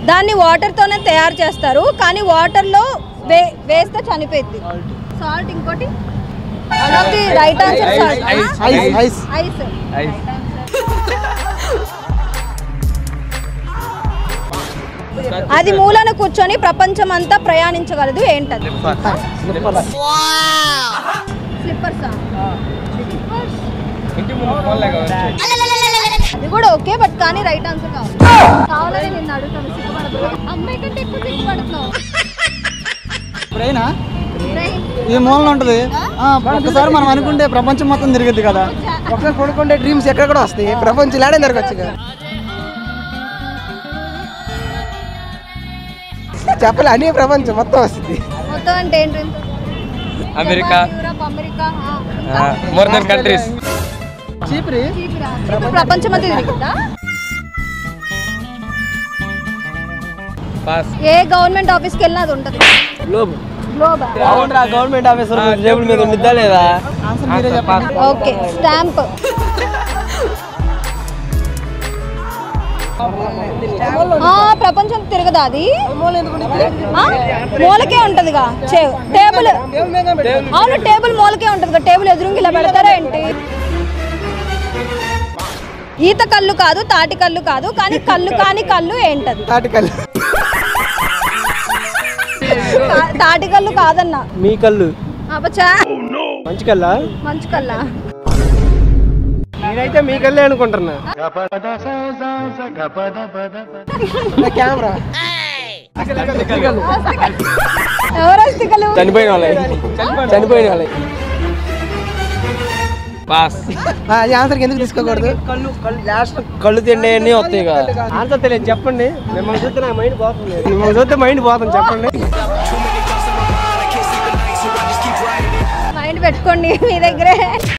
దాన్ని వాటర్తోనే తయారు చేస్తారు కానీ వాటర్లో వే వేస్తే చనిపోయింది సాల్ట్ ఇంకోటి one of the right answer salt ice ice ice ice అది మూలన కూర్చొని ప్రపంచం అంతా ప్రయాణించగలదు ఏంటది స్లిప్పర్సా ఇంటి ముందు ఫోన్ లాగా అది కూడా ఓకే బట్ కానీ రైట్ ఆన్సర్ కావాలి కావాలని నిన్ను అడుగుతాను సిగ్గుపడదు అమ్మాయి కంటే ఎక్కువ సిగ్గుపడుతున్నావు ఇప్పుడైనా Brain. ఈ మూలన ఉంటుంది ఆ, ఒక్కసారి మనం అనుకుంటే ప్రపంచం మొత్తం తిరుగుద్ది కదా ఒకసారి పడుకుంటే డ్రీమ్స్ ఎక్కడ కూడా వస్తాయి ప్రపంచం ఇలానే జరగచ్చు కదా చెప్పలే అన్ని ప్రపంచం మొత్తం వస్తుంది మొత్తం అంటే ఏంటి అమెరికా యూరప్ అమెరికా ఆ. మోర్ దెన్ కంట్రీస్ చీపురి చీపిరా. చీపిరి ప్రపంచం అంతా తిరుగుతుందా పాస్ ఏ గవర్నమెంట్ ఆఫీస్కి వెళ్ళినా అది ఉంటుంది గ్లోబ్ గ్లోబా అవునరా గవర్నమెంట్ ఆఫీసర్ టేబుల్ మీద ఉండిద్దా లేదా ఆన్సర్ మీరే చెప్పండి ఓకే స్టాంప్ ప్రపంచం తిరగదా అది ఆ? మూలకే ఉంటదిగా చే- టేబుల్ అవును టేబుల్ మూలకే ఉంటదిగా టేబుల్ ఎదురుంగి ఇలా పెడతారా ఏంటి ఈత కళ్ళు కాదు తాటి కళ్ళు కాదు కానీ కళ్ళు కాని కళ్ళు ఏంటది తాటికల్ తా- తాటి కళ్ళు కాదన్నా మీ కళ్ళు అబ్బచ్చా మంచి కళ్ళా మంచి కళ్ళ నేనైతే మీ కళ్ళే అనుకుంటున్నా కెమెరా ఎవరు అస్థికలు చనిపోయిన వాళ్ళే చనిపోయిన వాళ్ళే పాస్ ఈ ఆన్సర్కి ఎందుకు తీసుకోకూడదు కళ్ళు కళ్ళు లాస్ట్ కళ్ళు తిండే అన్నీ వస్తాయి కదా ఆన్సర్ తెలియదు చెప్పండి మిమ్మల్ని చూస్తే నా మైండ్ పోతుంది మిమ్మల్ని చూస్తే మైండ్ పోతుంది చెప్పండి మైండ్ పెట్టుకోండి మీ దగ్గరే